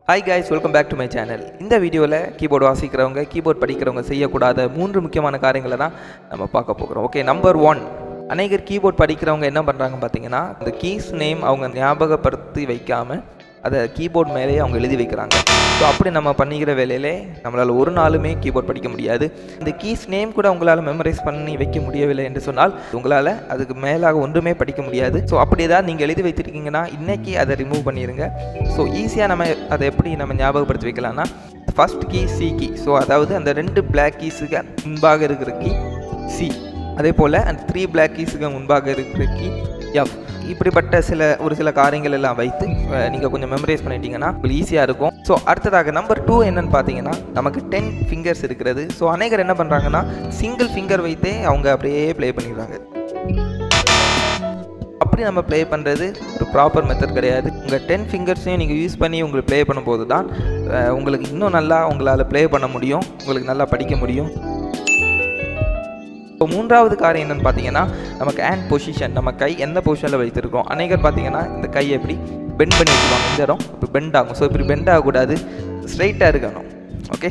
Hi guys welcome back to my channel இந்த வீடியோவில் keyboard வாசிக்கிறவங்க keyboard படிக்கிறவங்க செய்யக்கூடாத மூன்று முக்கியமான காரியங்களை தான் நம்ம பார்க்க போகிறோம் ஓகே நம்பர் ஒன் அநேகர் கீபோர்ட் படிக்கிறவங்க என்ன பண்ணுறாங்க பார்த்தீங்கன்னா இந்த கீஸ் நேம் அவங்க ஞாபகப்படுத்தி வைக்காமல் அதை கீபோர்ட் மேலேயே அவங்க எழுதி வைக்கிறாங்க ஸோ அப்படி நம்ம பண்ணிக்கிற வேலையிலே நம்மளால் ஒரு நாளுமே கீபோர்ட் படிக்க முடியாது இந்த கீஸ் நேம் கூட உங்களால் மெமரைஸ் பண்ணி வைக்க முடியவில்லை என்று சொன்னால் உங்களால் அதுக்கு மேலாக ஒன்றுமே படிக்க முடியாது ஸோ அப்படி ஏதாவது நீங்கள் எழுதி வைத்திருக்கீங்கன்னா இன்றைக்கி அதை ரிமூவ் பண்ணிடுங்க ஸோ ஈஸியாக நம்ம அதை எப்படி நம்ம ஞாபகப்படுத்தி வைக்கலாம்னா first key C key so அதாவது அந்த ரெண்டு பிளாக் கீஸுக்கு முன்பாக இருக்கிற கீ சி அதே போல் அந்த த்ரீ பிளாக் கீஸுக்கு முன்பாக இருக்கிற கீ எஃப் இப்படிப்பட்ட சில ஒரு சில காரியங்கள் எல்லாம் வைத்து நீங்கள் கொஞ்சம் மெமரைஸ் பண்ணிட்டீங்கன்னா உங்களுக்கு ஈஸியாக இருக்கும் ஸோ அடுத்ததாக நம்பர் டூ என்னன்னு பார்த்தீங்கன்னா நமக்கு டென் ஃபிங்கர்ஸ் இருக்கிறது ஸோ அநேகர் என்ன பண்ணுறாங்கன்னா சிங்கிள் ஃபிங்கர் வைத்தே அவங்க அப்படியே ப்ளே பண்ணிடுறாங்க அப்படி நம்ம ப்ளே பண்ணுறது ஒரு ப்ராப்பர் மெத்தட் கிடையாது உங்கள் டென் ஃபிங்கர்ஸையும் நீங்கள் யூஸ் பண்ணி உங்களுக்கு ப்ளே பண்ணும்போது தான் அஹ், உங்களுக்கு இன்னும் நல்லா உங்களால் ப்ளே பண்ண முடியும் உங்களுக்கு நல்லா படிக்க முடியும் இப்போ மூன்றாவது காரியம் என்னென்னு பார்த்தீங்கன்னா நமக்கு ஹேண்ட் பொசிஷன் நம்ம கை எந்த பொசிஷனில் வைத்திருக்கோம் அநேகர் பார்த்தீங்கன்னா இந்த கையை எப்படி பெண்ட் பண்ணி வச்சுருவாங்க இந்த இடம் இப்போ பெண்ட் ஆகும் ஸோ இப்படி பெண்ட் ஆகக்கூடாது ஸ்ட்ரைட்டாக இருக்கணும் ஓகே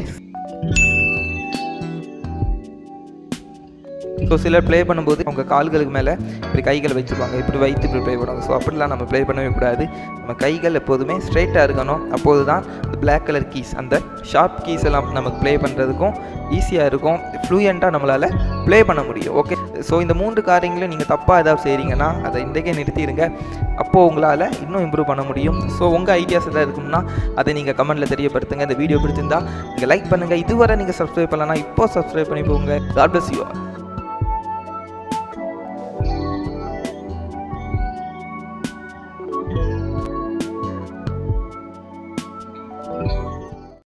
ஸோ சிலர் ப்ளே பண்ணும்போது அவங்க கால்களுக்கு மேலே இப்படி கைகளை வச்சுருவாங்க இப்படி வைத்து இப்படி ப்ளே பண்ணுவாங்க ஸோ அப்படிலாம் நம்ம ப்ளே பண்ணவே கூடாது நம்ம கைகள் எப்போதுமே ஸ்ட்ரைட்டாக இருக்கணும் அப்போது தான் இந்த பிளாக் கலர் கீஸ் அந்த ஷார்ப் கீஸ் எல்லாம் நமக்கு ப்ளே பண்ணுறதுக்கும் ஈஸியாக இருக்கும் ஃப்ளூயண்ட்டாக நம்மளால் ப்ளே பண்ண முடியும் ஓகே ஸோ இந்த மூன்று காரியங்களும் நீங்கள் தப்பாக ஏதாவது செய்கிறீங்கன்னா அதை இன்றைக்கே நிறுத்திடுங்க அப்போது உங்களால் இன்னும் இம்ப்ரூவ் பண்ண முடியும் ஸோ உங்கள் ஐடியாஸ் எதாவது இருக்கும்னா அதை நீங்கள் கமெண்ட்டில் தெரியப்படுத்துங்க இந்த வீடியோ பிடிச்சிருந்தா நீங்கள் லைக் பண்ணுங்கள் இதுவரை நீங்கள் சப்ஸ்கிரைப் பண்ணலன்னா இப்போ சப்ஸ்கிரைப் பண்ணி போங்க God bless you Thank you.